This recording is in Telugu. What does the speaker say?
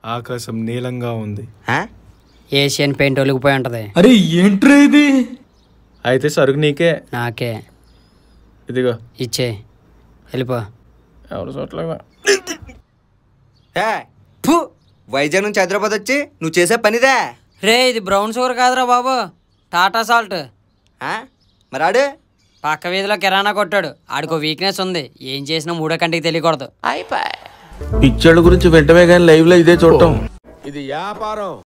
ఆకాశం నీలంగా ఉంది ఆ? ఏషియన్ పెయింట్ ఒలిగిపోయి ఉంటది అరే ఏంట్రా ఇది అయితే సరుకు నీకే నాకే ఇదిగో ఇచ్చే వెళ్ళిపో ఎవరు చోట్ల ఏ, ఫు, వైజాగ్ నుంచి హైదరాబాద్ వచ్చి నువ్వు చేసే పనిదే రే ఇది బ్రౌన్ షుగర్ కాదురా బాబు టాటా సాల్ట్ ఆ? మరి ఆడు పక్క వీధిలో కిరాణా కొట్టాడు ఆడికో వీక్నెస్ ఉంది ఏం చేసినా మూడో కంటికి తెలియకూడదు పిచ్చోళ్ళ గురించి వెంటనే కానీ లైవ్ లో ఇదే చూడటం ఇది వ్యాపారం